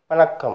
வணக்கம்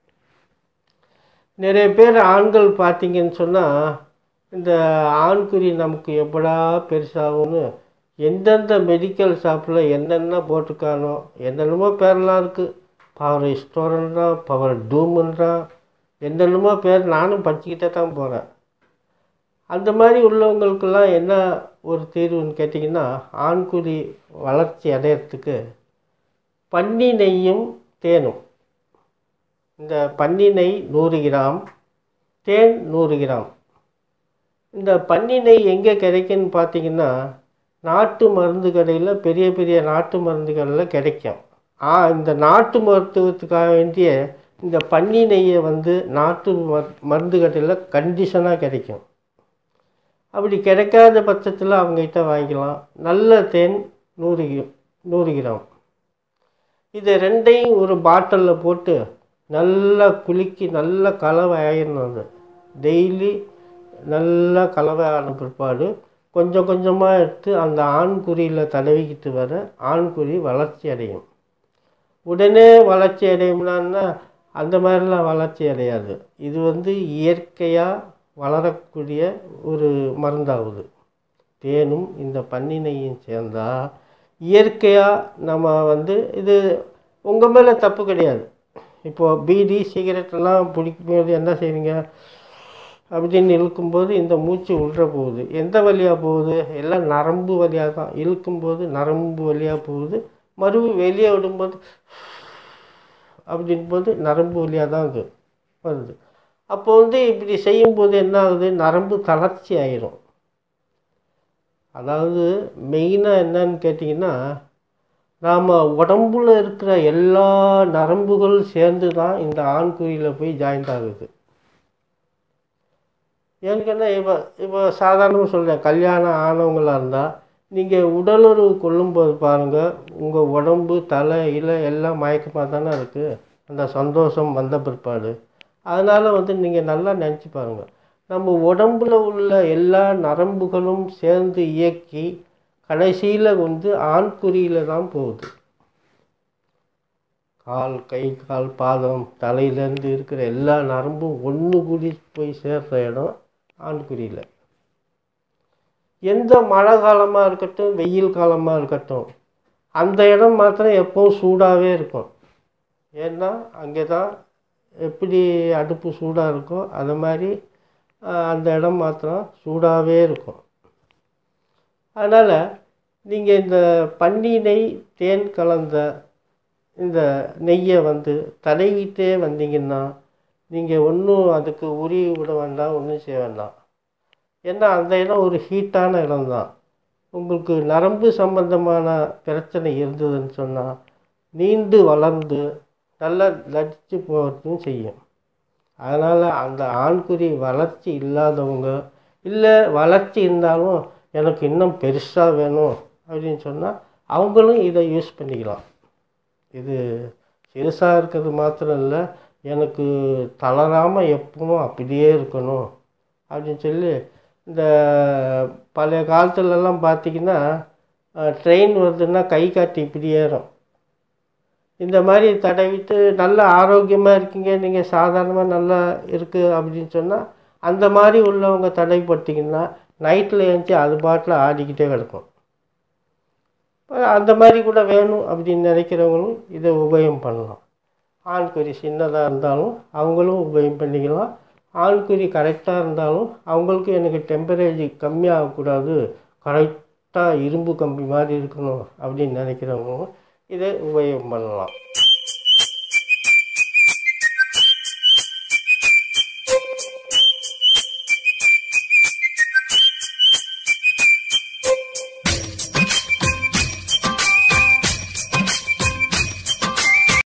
நிறைய பேர் ஆண்கள் பார்த்தீங்கன்னு சொன்னால் இந்த ஆண்குறி நமக்கு எப்படா பெருசாகும்னு எந்தெந்த மெடிக்கல் ஷாப்பில் என்னென்ன போட்டிருக்கானோ என்னென்னமோ பேர்லாம் இருக்குது பவர் ஸ்டோரன்றான் பவர் டூமுன்றான் என்னென்னமோ பேர் நானும் படிச்சுக்கிட்டே தான் போகிறேன் அந்த மாதிரி உள்ளவங்களுக்கெல்லாம் என்ன ஒரு தீர்வுன்னு கேட்டிங்கன்னா ஆண்குறி வளர்ச்சி அடையிறதுக்கு பன்னி நெய்யும் தேனும் இந்த பன்னி நெய் நூறு கிராம் தேன் நூறு கிராம் இந்த பன்னி நெய் எங்கே கிடைக்குன்னு பார்த்தீங்கன்னா நாட்டு மருந்து கடையில் பெரிய பெரிய நாட்டு மருந்து கடையில் கிடைக்கும் ஆ இந்த நாட்டு மருத்துவத்துக்காக வேண்டிய இந்த பன்னி நெய்யை வந்து நாட்டு மரு மருந்து கடையில் கண்டிஷனாக கிடைக்கும் அப்படி கிடைக்காத பட்சத்தில் அவங்ககிட்ட வாங்கிக்கலாம் நல்ல தேன் நூறு கி நூறு கிராம் இது ரெண்டையும் ஒரு பாட்டிலில் போட்டு நல்லா குலுக்கி நல்லா கலவை ஆயிடணும் அது டெய்லி நல்லா கலவை ஆன பிற்பாடு கொஞ்சம் கொஞ்சமாக எடுத்து அந்த ஆண்குறியில் தடவிக்கிட்டு வர ஆண்குறி வளர்ச்சி அடையும் உடனே வளர்ச்சி அடையும்னா அந்த மாதிரிலாம் வளர்ச்சி அடையாது இது வந்து இயற்கையாக வளரக்கூடிய ஒரு மருந்தாகுது தேனும் இந்த பன்னி நெய்யும் சேர்ந்தால் இயற்கையாக நம்ம வந்து இது உங்கள் மேலே தப்பு கிடையாது இப்போது பீடி சிகரெட்டெல்லாம் பிடிக்கும்போது என்ன செய்வீங்க அப்படின்னு இழுக்கும்போது இந்த மூச்சு உள்ள போகுது எந்த வழியாக போகுது எல்லாம் நரம்பு வழியாக தான் இழுக்கும்போது நரம்பு வழியாக போகுது மறுபடி வெளியே விடும்போது அப்படின்போது நரம்பு வழியாக தான் அது வருது அப்போ வந்து இப்படி செய்யும்போது என்ன ஆகுது நரம்பு தளர்ச்சி ஆயிரும் அதாவது மெயினாக என்னன்னு கேட்டிங்கன்னா நாம் உடம்புல இருக்கிற எல்லா நரம்புகள் சேர்ந்து தான் இந்த ஆண்குறியில் போய் ஜாயிண்ட் ஆகுது ஏன்னு இப்போ இப்போ சாதாரணமாக சொல்கிறேன் கல்யாணம் ஆனவங்களாக இருந்தால் நீங்கள் உடலுறவு கொள்ளும்போது பாருங்கள் உங்கள் உடம்பு தலை இலை எல்லாம் மயக்கமாக தானே இருக்குது அந்த சந்தோஷம் வந்த பிற்பாடு அதனால் வந்து நீங்கள் நல்லா நினச்சி பாருங்கள் நம்ம உடம்புல உள்ள எல்லா நரம்புகளும் சேர்ந்து இயக்கி கடைசியில் வந்து ஆண்குறியில் தான் போகுது கால் கை கால் பாதம் தலையிலேருந்து இருக்கிற எல்லா நரம்பும் ஒன்று கூடி போய் சேர்ற இடம் ஆண்குறியில் எந்த மழை காலமாக இருக்கட்டும் வெயில் காலமாக இருக்கட்டும் அந்த இடம் மாத்திரம் எப்பவும் சூடாகவே இருக்கும் ஏன்னா அங்கே தான் எப்படி அடுப்பு சூடாக இருக்கோ அது மாதிரி அந்த இடம் மாத்திரம் சூடாகவே இருக்கும் அதனால் நீங்கள் இந்த பன்னி நெய் தேன் கலந்த இந்த நெய்யை வந்து தடவிட்டே வந்தீங்கன்னா நீங்கள் ஒன்றும் அதுக்கு உரி விட வேண்டாம் ஒன்றும் செய்ய வேண்டாம் ஏன்னா அந்த இடம் ஒரு ஹீட்டான இடம் தான் உங்களுக்கு நரம்பு சம்பந்தமான பிரச்சனை இருந்ததுன்னு சொன்னால் நீண்டு வளர்ந்து நல்லா நடித்து போகிறதும் செய்யும் அதனால் அந்த ஆண்குறி வளர்ச்சி இல்லாதவங்க இல்லை வளர்ச்சி இருந்தாலும் எனக்கு இன்னும் பெருசாக வேணும் அப்படின்னு சொன்னால் அவங்களும் இதை யூஸ் பண்ணிக்கலாம் இது சிறுசாக இருக்கிறது மாத்திரம் இல்லை எனக்கு தளராமல் எப்பவும் அப்படியே இருக்கணும் அப்படின்னு சொல்லி இந்த பழைய காலத்துலலாம் பார்த்திங்கன்னா ட்ரெயின் வருதுன்னா கை காட்டி இப்படி ஏறும் இந்த மாதிரி தடவிட்டு நல்ல ஆரோக்கியமாக இருக்கீங்க நீங்கள் சாதாரணமாக நல்லா இருக்குது அப்படின்னு சொன்னால் அந்த மாதிரி உள்ளவங்க தடவி போட்டிங்கன்னா நைட்டில் எழுந்துச்சி அது பாட்டில் ஆடிக்கிட்டே கிடக்கும் அந்த மாதிரி கூட வேணும் அப்படின்னு நினைக்கிறவங்களும் இதை உபயோகம் பண்ணலாம் ஆண்குறி சின்னதாக இருந்தாலும் அவங்களும் உபயோகம் பண்ணிக்கலாம் ஆண்குறி கரெக்டாக இருந்தாலும் அவங்களுக்கு எனக்கு டெம்பரேச்சர் கம்மியாகக்கூடாது கரெக்டாக இரும்பு கம்பி மாதிரி இருக்கணும் அப்படின்னு நினைக்கிறவங்களும் இதை உபயோகம் பண்ணலாம்